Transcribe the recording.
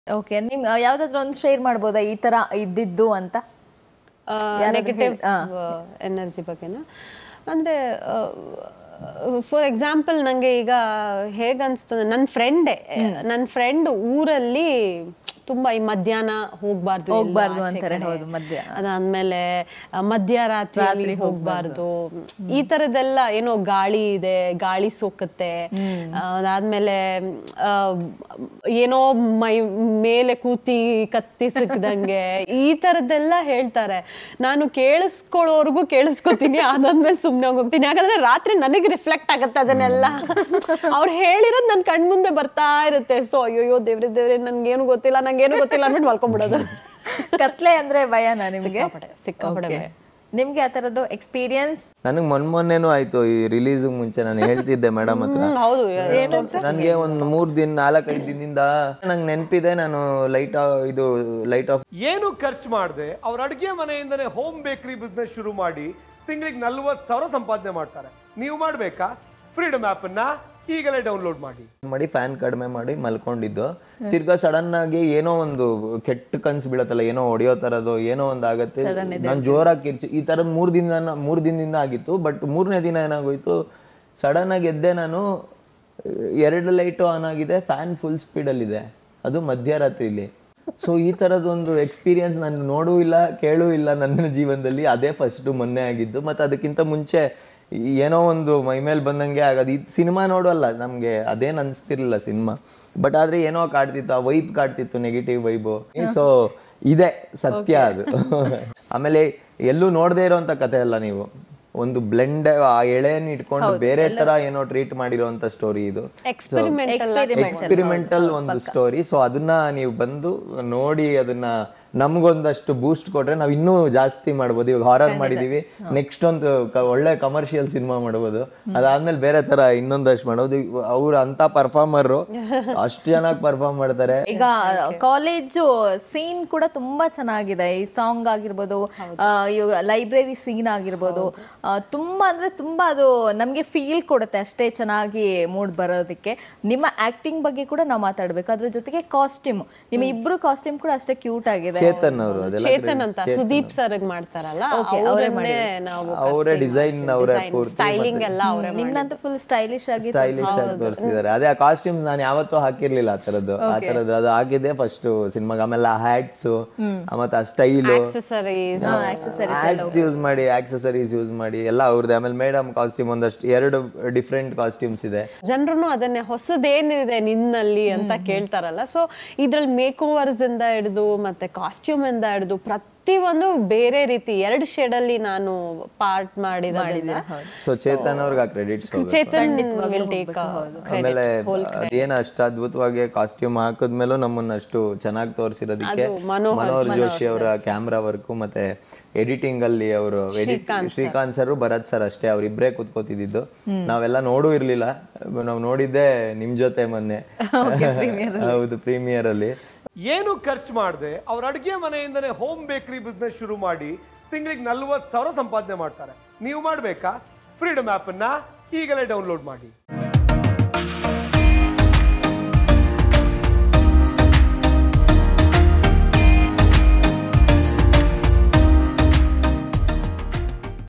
Okay ನಿಮ್ ಯಾವ್ದಾದ್ರು ಒಂದು ಶೇರ್ ಮಾಡ್ಬೋದಾ ಈ ತರ ಇದ್ದಿದ್ದು ಅಂತ ನೆಗೆಟಿವ್ ಎನರ್ಜಿ ಬಗ್ಗೆನಾ ಅಂದರೆ ಫಾರ್ ಎಕ್ಸಾಂಪಲ್ ನನಗೆ ಈಗ ಹೇಗನ್ಸ್ತು ನನ್ನ ಫ್ರೆಂಡೇ ನನ್ನ ಫ್ರೆಂಡ್ ಊರಲ್ಲಿ ತುಂಬಾ ಈ ಮಧ್ಯಾಹ್ನ ಹೋಗ್ಬಾರ್ದು ಎಲ್ಲೂ ಹೋಗ್ಬಾರ್ದು ಆಚೆ ಅಂತಾರೆ, ಕಡೆ. ಹೌದು, ಮಧ್ಯ. ಅದಾದ್ಮೇಲೆ ಆ, ಮಧ್ಯರಾತ್ರಿ ಹೋಗ್ಬಾರ್ದು ಈ ತರದೆಲ್ಲ ಏನೋ ಗಾಳಿ ಇದೆ ಗಾಳಿ ಸೋಕುತ್ತೆ ಆ, ಅದಾದ್ಮೇಲೆ ಆ, ಏನೋ ಮೈ ಮೇಲೆ ಕೂತಿ ಕತ್ತಿ ಸಿಕ್ಕದಂಗೆ ಈ ತರದ್ದೆಲ್ಲ ಹೇಳ್ತಾರೆ ನಾನು ಕೇಳಿಸ್ಕೊಳ್ಳೋರ್ಗು ಕೇಳಿಸ್ಕೊತೀನಿ ಅದಾದ್ಮೇಲೆ ಸುಮ್ನೆ ಹೋಗ್ತೀನಿ ಯಾಕಂದ್ರೆ ರಾತ್ರಿ ನನಗೆ ರಿಫ್ಲೆಕ್ಟ್ ಆಗುತ್ತೆ ಅದನ್ನೆಲ್ಲ ಅವ್ರು ಹೇಳಿರೋದು ನನ್ನ ಕಣ್ಮುಂದೆ ಬರ್ತಾ ಇರುತ್ತೆ ಸೊ ಅಯ್ಯೋ ದೇವ್ರೆ ದೇವ್ರೆ ನನ್ಗೇನು ಗೊತ್ತಿಲ್ಲ ನಂಗೇನು ಗೊತ್ತಿಲ್ಲ ಅಂದ್ಬಿಟ್ಟು ಮಲ್ಕೊಂಡ್ಬಿಡೋದು ಕತ್ಲೆ ಅಂದ್ರೆ ಭಯನಾ ನಿಮ್ಗೆ ಸಿಕ್ಕಾಪಟ್ಟೆ, ಸಿಕ್ಕಾಪಟ್ಟೆ Okay. ಭಯ. ನಿಮ್ಗೆ ಆ ತರದ್ದು ಎಕ್ಸ್ಪೀರಿಯನ್ಸ್ ನನಗೆ ಮೊನ್ನೆ ಮೊನ್ನೆನೂ ಆಯ್ತು ಈ ರಿಲೀಸ್ ಮುಂಚೆ ನಾನು ಹೇಳ್ತಿದ್ದೆ ಮೇಡಮ್ ಹತ್ರ ಹ್ಮ್, ಹೌದು ನನಗೆ ಒಂದು ಮೂರ್ ದಿನ ನಾಲ್ಕೈದು ದಿನದಿಂದ ನಂಗೆ ನೆನಪಿದೆ ನಾನು ಲೈಟ್ ಇದು ಲೈಟ್ ಆಫ್ ಏನು ಖರ್ಚು ಮಾಡದೆ ಅವ್ರ ಅಡುಗೆ ಮನೆಯಿಂದನೇ ಹೋಮ್ ಬೇಕರಿ ಬಿಸ್ನೆಸ್ ಶುರು ಮಾಡಿ ತಿಂಗಳಿಗೆ ನಲ್ವತ್ತು ಸಾವಿರ ಸಂಪಾದನೆ ಮಾಡ್ತಾರೆ ನೀವು ಮಾಡಬೇಕಾ ಫ್ರೀಡಮ್ ಆ್ಯಪನ್ನು ಈಗಲೇ ಡೌನ್ಲೋಡ್ ಮಾಡಿ ಮಾಡಿ ಫ್ಯಾನ್ ಕಡಿಮೆ ಮಾಡಿ ಮಲ್ಕೊಂಡಿದ್ದು ತಿರ್ಗಾ ಸಡನ್ ಆಗಿ ಏನೋ ಒಂದು ಕೆಟ್ಟ ಕನ್ಸು ಬೀಳತ್ತಲ್ಲ ಏನೋ ಹೊಡಿಯೋ ತರದ್ದು ಏನೋ ಒಂದು ಆಗತ್ತೆ ನಾನು ಜೋರಾಗಿ ಕಿರ್ಚಿ ಈ ತರದ್ ಮೂರ್ ದಿನ ಮೂರ್ ದಿನದಿಂದ ಆಗಿತ್ತು ಬಟ್ ಮೂರನೇ ದಿನ ಏನಾಗೋಯ್ತು ಸಡನ್ ಆಗಿ ಎದ್ದೆ ನಾನು ಎರಡು ಲೈಟು ಆನ್ ಆಗಿದೆ ಫ್ಯಾನ್ ಫುಲ್ ಸ್ಪೀಡಲ್ಲಿದೆ ಅದು ಮಧ್ಯರಾತ್ರಿಲಿ ಸೊ ಈ ಥರದೊಂದು ಎಕ್ಸ್ಪೀರಿಯನ್ಸ್ ನಾನು ನೋಡೂ ಇಲ್ಲ ಕೇಳೂ ಇಲ್ಲ ನನ್ನ ಜೀವನದಲ್ಲಿ ಅದೇ ಫಸ್ಟ್ ಮೊನ್ನೆ ಆಗಿದ್ದು ಮತ್ತು ಅದಕ್ಕಿಂತ ಮುಂಚೆ ಏನೋ ಒಂದು ಮೈ ಮೇಲೆ ಬಂದಂಗೆ ಆಗೋದು ಇದು ಸಿನಿಮಾ ನೋಡೋಲ್ಲ ನಮಗೆ ಅದೇನು ಅನಿಸ್ತಿರ್ಲಿಲ್ಲ ಸಿನಿಮಾ ಬಟ್ ಆದರೆ ಏನೋ ಕಾಡ್ತಿತ್ತು ಆ ವೈಬ್ ಕಾಡ್ತಿತ್ತು ನೆಗೆಟಿವ್ ವೈಬು ಸೊ ಇದೆ ಸತ್ಯ ಅದು ಆಮೇಲೆ ಎಲ್ಲೂ ನೋಡದೇ ಇರೋಂಥ ಕಥೆ ಅಲ್ಲ ನೀವು ಒಂದು ಬ್ಲೆಂಡ್ ಆ ಎಳೆಯನ್ನು ಇಟ್ಕೊಂಡು ಬೇರೆ ತರ ಏನೋ ಟ್ರೀಟ್ ಮಾಡಿರೋಂಥ ಸ್ಟೋರಿ ಇದು ಎಕ್ಸ್ಪೆರಿಮೆಂಟಲ್ ಎಕ್ಸ್ಪೆರಿಮೆಂಟಲ್ ಒಂದು ಸ್ಟೋರಿ ಸೊ ಅದನ್ನ ನೀವು ಬಂದು ನೋಡಿ ಅದನ್ನ ನಮ್ಗೊಂದಷ್ಟು ಬೂಸ್ಟ್ ಕೊಟ್ರೆ ನಾವ್ ಇನ್ನೂ ಜಾಸ್ತಿ ಮಾಡ್ಬೋದು ಇವಾಗ ಹಾರರ್ ಮಾಡಿದೀವಿ ನೆಕ್ಸ್ಟ್ ಒಂದು ಕ- ಒಳ್ಳೆ ಕಮರ್ಷಿಯಲ್ ಸಿನಿಮಾ ಮಾಡ್ಬೋದು ಅದಾದ್ಮೇಲೆ ಬೇರೆ ತರ ಇನ್ನೊಂದಷ್ಟು ಮಾಡೋದು ಅವ್ರು ಅಂತ ಪರ್ಫಾರ್ಮರ್ ಅಷ್ಟು ಚೆನ್ನಾಗಿ ಪರ್ಫಾರ್ಮ್ ಮಾಡ್ತಾರೆ ಈಗ ಕಾಲೇಜು ಸೀನ್ ಕೂಡ ತುಂಬಾ ಚೆನ್ನಾಗಿದೆ ಈ ಸಾಂಗ್ ಆಗಿರ್ಬೋದು ಆ, ಇವಾಗ ಲೈಬ್ರರಿ ಸೀನ್ ಆಗಿರ್ಬೋದು ಆ, ತುಂಬಾ ಅಂದ್ರೆ ತುಂಬಾ ಅದು ನಮ್ಗೆ ಫೀಲ್ ಕೊಡುತ್ತೆ ಅಷ್ಟೇ ಚೆನ್ನಾಗಿ ಮೂಡ್ ಬರೋದಕ್ಕೆ ನಿಮ್ಮ ಆಕ್ಟಿಂಗ್ ಬಗ್ಗೆ ಕೂಡ ನಾವು ಮಾತಾಡ್ಬೇಕು ಅದ್ರ ಜೊತೆಗೆ ಕಾಸ್ಟ್ಯೂಮ್ ನಿಮ್ಮ ಇಬ್ರು ಕಾಸ್ಟ್ಯೂಮ್ ಕೂಡ ಅಷ್ಟೇ ಕ್ಯೂಟ್ ಆಗಿದೆ ಚೇತನ್ ಅವರು ಅದೆಲ್ಲ ಚೇತನ್ ಅಂತ ಸುದೀಪ್ ಸರ್ ಮಾಡ್ತಾರಲ್ಲ ಅವರನ್ನೇ ನಾವು ಅವರೇ ಡಿಸೈನ್ ಅವರೇ ಪೂರ್ತಿ ಸ್ಟೈಲಿಂಗ್ ಎಲ್ಲ ಅವರೇ ನಿಮ್ನಂತೂ ಫುಲ್ ಸ್ಟೈಲಿಶ್ ಆಗಿ ಸ್ಟೈಲಿಶ್ ಆಗಿ ತೋರಿಸಿದ್ದಾರೆ ಅದೇ ಆ ಕಾಸ್ಟ್ಯೂಮ್ಸ್ ನಾನು ಯಾವತ್ತೂ ಹಾಕಿರ್ಲಿಲ್ಲ ಆ ತರದ್ದು ಆ ತರದ್ದು ಅದು ಆಗಿದೆ ಫಸ್ಟ್ ಸಿನಿಮಾಗ ಆಮೇಲೆ ಆ ಹ್ಯಾಟ್ಸ್ ಮತ್ತೆ ಆ ಸ್ಟೈಲು ಆಕ್ಸೆಸರೀಸ್ ಹ್ಯಾಟ್ಸ್ ಯೂಸ್ ಮಾಡಿ ಆಕ್ಸೆಸರೀಸ್ ಯೂಸ್ ಮಾಡಿ ಎಲ್ಲ ಅವ್ರದ್ದು ಆಮೇಲೆ ಮೇಡಮ್ ಕಾಸ್ಟ್ಯೂಮ್ ಒಂದಷ್ಟು ಎರಡು ಡಿಫ್ರೆಂಟ್ ಕಾಸ್ಟ್ಯೂಮ್ಸ್ ಇದೆ ಜನರು ಅದನ್ನೇ ಹೊಸದೇನಿದೆ ನಿನ್ನಲ್ಲಿ ಅಂತ ಕೇಳ್ತಾರಲ್ಲ ಸೊ ಇದ್ರಲ್ಲಿ ಮೇಕ್ ಓವರ್ಸ್ ಇಂದ ಹಿಡಿದು ಮತ್ತೆ ಕಾಸ್ಟ್ಯೂಮ್ ಇಂದ ಹಿಡಿದು ಪ್ರತಿಯೊಂದು ಬೇರೆ ರೀತಿ ಎರಡು ಶೇಡ್ ಅಲ್ಲಿ ನಾನು ಪಾರ್ಟ್ ಮಾಡಿರೋದ್ರಿಂದ ಸೊ ಚೇತನ್ ಅವ್ರಿಗೆ ಆ ಕ್ರೆಡಿಟ್ಸ್ ಚೇತನ್ ವಿಲ್ ಟೇಕ್ ಆಮೇಲೆ ಅದೇನು ಅಷ್ಟು ಅದ್ಭುತವಾಗಿ ಕಾಸ್ಟ್ಯೂಮ್ ಹಾಕಿದ್ಮೇಲೂ ನಮ್ಮನ್ನ ಅಷ್ಟು ಚೆನ್ನಾಗಿ ತೋರಿಸಿರೋದಕ್ಕೆ ಅದು ಮನೋಹರ್ ಮನೋಹರ್ ಜೋಶಿ ಅವರ ಕ್ಯಾಮ್ರಾ ವರ್ಕು ಮತ್ತೆ ಎಡಿಟಿಂಗ್ ಅಲ್ಲಿ ಅವರು ಶ್ರೀಕಾಂತ್ ಸರ್ ಭರತ್ ಸರ್ ಅಷ್ಟೇ ಅವ್ರಿಬ್ರೇ ಕುತ್ಕೋತಿದ್ದು ನಾವೆಲ್ಲ ನೋಡೂ ಇರ್ಲಿಲ್ಲ ನಾವು ನೋಡಿದ್ದೆ ನಿಮ್ ಜೊತೆ ಮೊನ್ನೆ ಹೌದು ಪ್ರೀಮಿಯರ್ ಅಲ್ಲಿ ಏನು ಖರ್ಚು ಮಾಡದೆ ಅವ್ರ ಅಡುಗೆ ಮನೆಯಿಂದನೇ ಹೋಮ್ ಬೇಕರಿ ಬಿಸ್ನೆಸ್ ಶುರು ಮಾಡಿ ತಿಂಗಳಿಗೆ ನಲ್ವತ್ತು ಸಾವಿರ ಸಂಪಾದನೆ ಮಾಡ್ತಾರೆ ನೀವು ಮಾಡಬೇಕಾ ಫ್ರೀಡಮ್ ಆ್ಯಪನ್ನು ಈಗಲೇ ಡೌನ್ಲೋಡ್ ಮಾಡಿ